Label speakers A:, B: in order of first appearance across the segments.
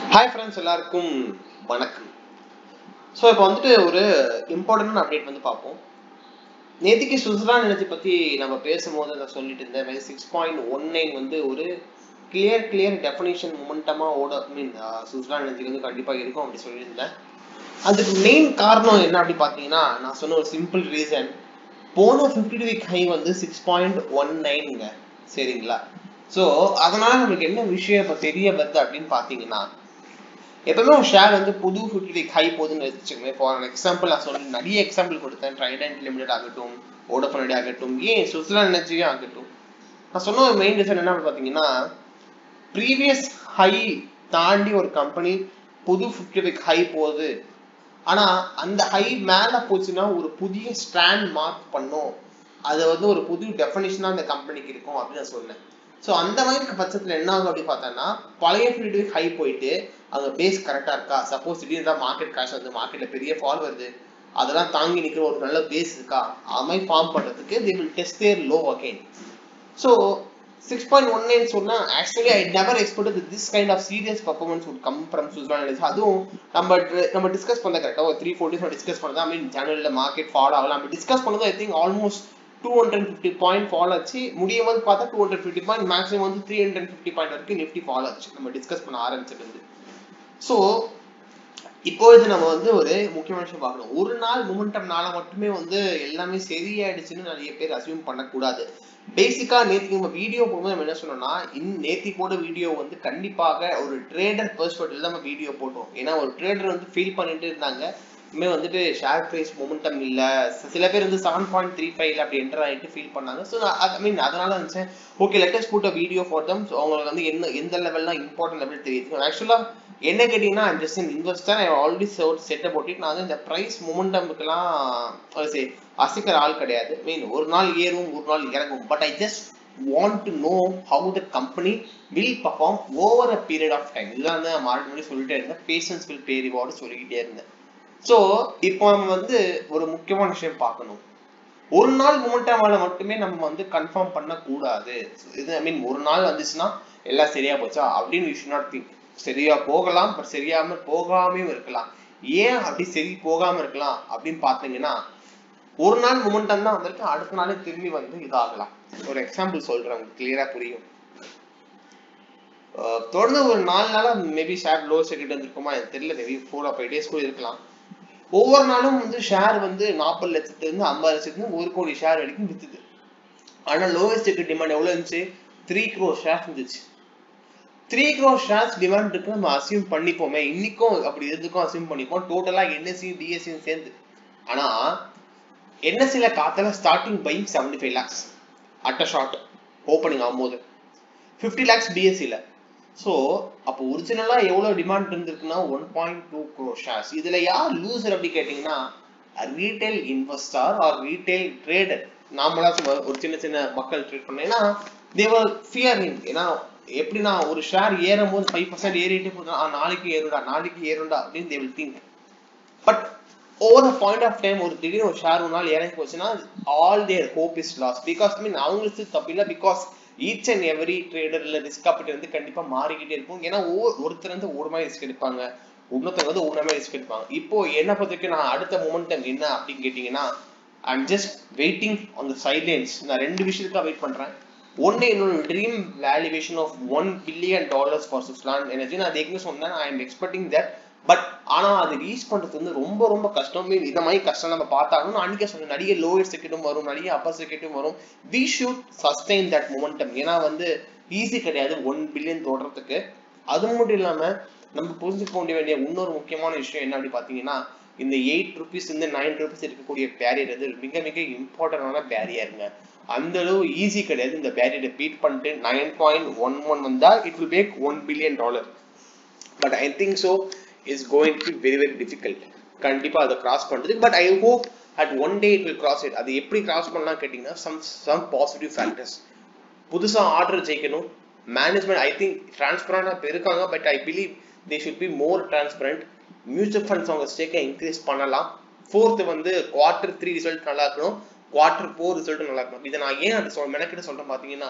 A: hi friends எல்லாருக்கும் வணக்கம் so இப்போ வந்துட்டு ஒரு இம்பார்ட்டன்ட் அப்டேட் வந்து பார்ப்போம் நேற்றுக்கு சுவிட்சர்லாந்து எனர்ஜி பற்றி நம்ம பேசும்போது நான் சொல்லிட்டு இருந்தேன் சிக்ஸ் பாயிண்ட் ஒன் நைன் வந்து ஒரு கிளியர் கிளியர் டெஃபினேஷன் மூமெண்டமாக ஓட மீன் சுவிட்சர்லாந்து எனர்ஜிக்கு வந்து கண்டிப்பாக இருக்கும் அப்படி சொல்லியிருந்தேன் அதுக்கு மெயின் காரணம் என்ன அப்படி பார்த்தீங்கன்னா நான் சொன்ன ஒரு சிம்பிள் ரீசன் போன ஃபிஃப்டி டூ வீக் ஹை வந்து சிக்ஸ் பாயிண்ட் ஒன் நைனுங்க சரிங்களா ஸோ அதனால நமக்கு என்ன விஷயம் இப்போ தெரிய வருது அப்படின்னு பார்த்தீங்கன்னா எப்பவுமே ஒரு ஷேர் வந்து புது ஃபிஃப்டி வீக் ஹை போகுதுன்னு வச்சுக்கோங்க ஃபார் எக்ஸாம்பிள் நான் சொல்லி நிறைய எக்ஸாம்பிள் கொடுத்தேன் ட்ரைடன்ட் லிமிடெட் ஆகட்டும் ஓடோஃபனடி ஆகட்டும் ஏன் சுவிட்சர்லாந்து எனர்ஜியும் ஆகட்டும் நான் சொன்ன ஒரு மெயின் ரீசன் என்ன பார்த்தீங்கன்னா ப்ரீவியஸ் ஹை தாண்டி ஒரு கம்பெனி புது ஃபிஃப்டி வீக் ஹை போகுது ஆனா அந்த ஹை மேல போச்சுன்னா ஒரு புதிய ஸ்ட்ராண்ட் மார்க் பண்ணும் அது வந்து ஒரு புது டெஃபினிஷனா அந்த கம்பெனிக்கு இருக்கும் அப்படின்னு நான் சொன்னேன் ஸோ அந்த மாதிரி பட்சத்தில் என்ன ஆகும் அப்படின்னு பார்த்தோன்னா பழைய ஃபிஃப்டி ஹை போயிட்டு அங்கே பேஸ் கரெக்டாக இருக்கா சப்போஸ் திடீர்னு தான் மார்க்கெட் கிராஷ் வந்து மார்க்கெட்டில் பெரிய ஃபால் வருது அதெல்லாம் தாங்கி நிற்கிற ஒரு நல்ல பேஸ் இருக்கா அது மாதிரி ஃபார்ம் பண்ணுறதுக்கு they will test their low again so six point one nine சொன்னால் actually I never expect this kind of serious performance would come from Switzerland அதுவும் நம்ம நம்ம டிஸ்கஸ் பண்ண கரெக்டாக ஒரு த்ரீ ஃபோர் டேஸ் டிஸ்கஸ் பண்ணது ஐ மீன் ஜனவரியில் மார்க்கெட் ஃபால் ஆகலாம் நம்ம டிஸ்கஸ் பண்ணது I think almost two hundred fifty point fall ஆச்சு முடியும் போது பார்த்தா two hundred fifty point maximum வந்து த்ரீ ஹண்ட்ரட் ஃபிஃப்டி பாயிண்ட் வரைக்கும் நிஃப்டி ஃபால் ஆச்சு நம்ம டிஸ்கஸ் பண்ண ஆரம்பிச்சிருந்து ஸோ இப்போது நம்ம வந்து ஒரு முக்கியமான விஷயம் பார்க்கணும் ஒரு நாள் மூமெண்டம்னால மட்டுமே வந்து எல்லாமே சரியாயிடுச்சுன்னு நிறைய பேர் அசியூம் பண்ணக்கூடாது பேசிக்கா நேற்றுக்கு நம்ம வீடியோ போகும்போது நம்ம என்ன சொன்னோம்னா இன் நேத்தி போட வீடியோ வந்து கண்டிப்பாக ஒரு ட்ரேடர் பெர்ஸ்பெக்டிவ் நம்ம வீடியோ போட்டோம் ஏன்னா ஒரு ட்ரேடர் வந்து ஃபீல் பண்ணிட்டு இருந்தாங்க இனிமேல் வந்துட்டு ஷேர் ப்ரைஸ் மொமெண்டம் இல்லை சில பேர் வந்து செவன் பாயிண்ட் த்ரீ ஃபைவ்ல அப்படி என்டர் ஆகிட்டு ஃபீல் பண்ணாங்க ஸோ ஐ மீன் அதனால நினச்சேன் ஓகே லெட்டஸ்ட் போட்ட வீடியோ ஃபார் தம் ஸோ அவங்களுக்கு வந்து என்ன எந்த லெவல்லாம் இம்பார்ட்டன்ட் லெவல் தெரியுது ஆக்சுவலாக என்ன கேட்டிங்கன்னா just in investor I already set போட்டு நான் வந்து இந்த ப்ரைஸ் மொமெண்டமுக்கெல்லாம் சரி அசிக்கிற ஆள் கிடையாது மீன் ஒரு நாள் ஏறும் ஒரு நாள் இறங்கும் but I just want to know how the company will perform over a period of time இதுதான் வந்து மார்க்கெட் முன்னாடி சொல்லிட்டே இருந்தேன் பேஷன்ஸ் வில் பே ரிவார்டு சொல்லிக்கிட்டே இருந்தேன் ஸோ இப்போ நம்ம வந்து ஒரு முக்கியமான விஷயம் பார்க்கணும் ஒரு நாள் மூமெண்டாவால மட்டுமே நம்ம வந்து கன்ஃபார்ம் பண்ணக்கூடாது இது ஐ மீன் ஒரு நாள் வந்துச்சுன்னா எல்லாம் சரியா போச்சா அப்படின்னு யூ ஷுட் நாட் திங்க் சரியா போகலாம் பட் சரியாம போகாமையும் இருக்கலாம் ஏன் அப்படி சரி போகாம இருக்கலாம் அப்படின்னு பார்த்தீங்கன்னா ஒரு நாள் மூமெண்டம் தான் வந்திருக்கு அடுத்த நாளே திரும்பி வந்து இதாகலாம் ஒரு எக்ஸாம்பிள் சொல்றேன் உங்களுக்கு கிளியரா புரியும் தொடர்ந்து ஒரு நாலு நாளா மேபி ஷேர் லோ செகண்ட் வந்திருக்குமா எனக்கு தெரியல maybe four or five days கூட இருக்கலாம் ஒவ்வொரு நாளும் வந்து ஷேர் வந்து நாற்பது லட்சத்துல இருந்து ஐம்பது லட்சத்துல ஒரு கோடி ஷேர் வரைக்கும் வித்துது ஆனா லோவஸ்ட் டிமாண்ட் எவ்வளவு இருந்துச்சு த்ரீ க்ரோ ஷேர்ஸ் இருந்துச்சு த்ரீ க்ரோ ஷேர்ஸ் டிமாண்ட் இருக்கு நம்ம அசியூம் பண்ணிப்போமே இன்னைக்கும் அப்படி இதுக்கும் அசியூம் பண்ணிப்போம் டோட்டலா என்எஸ்சி பிஎஸ்சியும் சேர்ந்து ஆனா என்எஸ்சில காத்தல starting by seventy five lakhs at a short opening ஆகும்போது ஃபிஃப்டி லேக்ஸ் பிஎஸ்சியில் ஸோ அப்போ ஒரிஜினலாக எவ்வளோ டிமாண்ட் இருந்திருக்குன்னா one point two crore shares இதில் யார் லூசர் அப்படி கேட்டிங்கன்னா retail investor or retail trader நாமளா ஒரு சின்ன சின்ன மக்கள் ட்ரேட் பண்ண ஏன்னா தேவர் ஃபியரிங் ஏன்னா எப்படின்னா ஒரு ஷேர் ஏறும் போது ஃபைவ் பர்சன்ட் ஏறிட்டே போதும் நாளைக்கு ஏறுடா நாளைக்கு ஏறுண்டா அப்படின்னு they will think but over a point of time ஒரு திடீர்னு ஒரு ஷேர் ஒரு நாள் இறங்கி போச்சுன்னா all their hope is loss because mean அவங்களுக்கு தப்பு இல்லை because each and every trader இல்லை ரிஸ்க் காப்பிட்டு வந்து கண்டிப்பா மாறிக்கிட்டே இருக்கும் ஏன்னா ஒருத்தர் வந்து ஒரு மாதிரி ரிஸ்க் எடுப்பாங்க இன்னொருத்தர் வந்து ஒரு மாதிரி ரிஸ்க் எடுப்பாங்க இப்போ என்ன பொறுத்தவரைக்கும் நான் அடுத்த மூமெண்டம் என்ன அப்படின்னு கேட்டீங்கன்னா I'm just waiting on the sidelines நான் ரெண்டு விஷயத்துக்காக வெயிட் பண்றேன் ஒன்னு என்னோட dream valuation of one billion dollars for Suzlon energy நான் அது எங்க சொன்னேன் I am expecting that but ஆனா அது ரீச் பண்றது வந்து ரொம்ப ரொம்ப கஷ்டம் மீன் இந்த மாதிரி கஷ்டம் நம்ம பார்த்தாலும் நான் அன்னைக்கு சொன்னேன் நிறைய லோயர் செகண்டும் வரும் நிறைய அப்பர் செகண்டும் வரும் we should sustain that momentum ஏன்னா வந்து ஈஸி கிடையாது ஒன் பில்லியன் தொடறதுக்கு அது மட்டும் இல்லாம நம்ம புரிஞ்சுக்க வேண்டிய இன்னொரு முக்கியமான விஷயம் என்ன அப்படி பாத்தீங்கன்னா இந்த எயிட் ருபீஸ் இந்த நைன் ருபீஸ் இருக்கக்கூடிய பேரியர் வந்து மிக மிக இம்பார்ட்டன்டான பேரியருங்க அந்த அளவு ஈஸி கிடையாது இந்த பேரியரை பீட் பண்ணிட்டு நைன் பாயிண்ட் ஒன் ஒன் வந்தா it will make one billion dollar but I think so is going to very very difficult கண்டிப்பாக அதை கிராஸ் பண்ணுறது but I hope at one day it will cross it அது எப்படி cross பண்ணலாம் கேட்டிங்கன்னா some some positive factors புதுசாக order ஜெயிக்கணும் management I think டிரான்ஸ்பரண்டாக இப்போ இருக்காங்க but I believe they should be more transparent mutual funds அவங்க ஸ்டேக்கை இன்க்ரீஸ் பண்ணலாம் ஃபோர்த்து வந்து குவார்டர் த்ரீ ரிசல்ட் நல்லா இருக்கணும் குவார்டர் ஃபோர் ரிசல்ட் நல்லா இருக்கணும் இதை நான் ஏன் அது சொல் மெனக்கிட்ட சொல்கிறேன் பார்த்தீங்கன்னா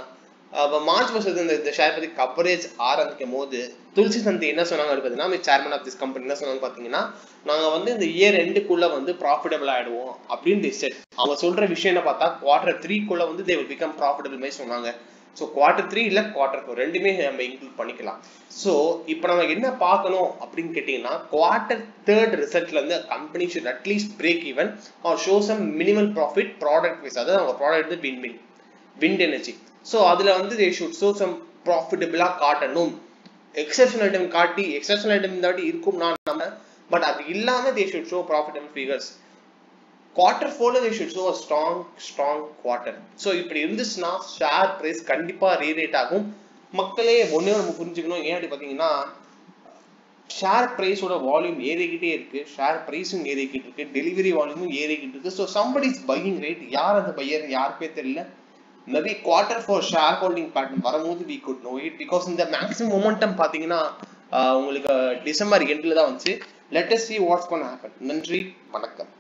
A: அப்போ மார்ச் வருஷத்து இந்த இந்த ஷேர் பத்தி கவரேஜ் ஆரம்பிக்கும் போது துளசி சந்தி என்ன சொன்னாங்க பார்த்தீங்கன்னா சேர்மன் ஆஃப் திஸ் கம்பெனி என்ன சொன்னாங்க பார்த்தீங்கன்னா நாங்கள் வந்து இந்த இயர் எண்டுக்குள்ள வந்து ப்ராஃபிட்டபிள் ஆயிடுவோம் அப்படின்னு டிசைட் அவங்க சொல்ற விஷயம் என்ன பார்த்தா குவார்டர் த்ரீக்குள்ள வந்து தே வில் பிகம் ப்ராஃபிட்டபிள் மாதிரி சொன்னாங்க ஸோ குவார்டர் த்ரீ இல்லை குவார்டர் ஃபோர் ரெண்டுமே நம்ம இன்க்ளூட் பண்ணிக்கலாம் ஸோ இப்போ நம்ம என்ன பார்க்கணும் அப்படின்னு கேட்டிங்கன்னா குவார்டர் தேர்ட் ரிசல்ட்ல இருந்து company should at least break even or show some minimal profit product wise அதாவது அவங்க ப்ராடக்ட் வந்து win win wind energy so அதில் வந்து தே ஷுட் ஷோ சம் ப்ராஃபிட்டபிளாக காட்டணும் எக்ஸப்ஷனல் ஐட்டம் காட்டி எக்ஸப்ஷனல் ஐட்டம் இந்த வாட்டி இருக்கும் நான் நம்ம பட் அது இல்லாமல் they should show profitable figures quarter ஃபோர்ல they should show a strong strong quarter so இப்படி இருந்துச்சுன்னா ஷேர் ப்ரைஸ் கண்டிப்பாக ரீரேட் ஆகும் மக்களே ஒன்றே நம்ம புரிஞ்சுக்கணும் ஏன் அப்படி பார்த்தீங்கன்னா ஷேர் ப்ரைஸோட வால்யூம் ஏறிக்கிட்டே இருக்கு ஷேர் ப்ரைஸும் ஏறிக்கிட்டு இருக்கு டெலிவரி வால்யூமும் ஏறிக்கிட்டு இருக்கு so somebody is buying rate யார் அந்த பையர் யாருக்கே தெரியல maybe quarter four share holding pattern வரும்போது we could know it because இந்த மேக்ஸிமம் மொமெண்டம் பார்த்தீங்கன்னா உங்களுக்கு டிசம்பர் எண்டில் தான் வந்துச்சு லெட் அஸ் சி வாட்ஸ் பண்ண ஹேப்பன் நன்றி வணக்கம்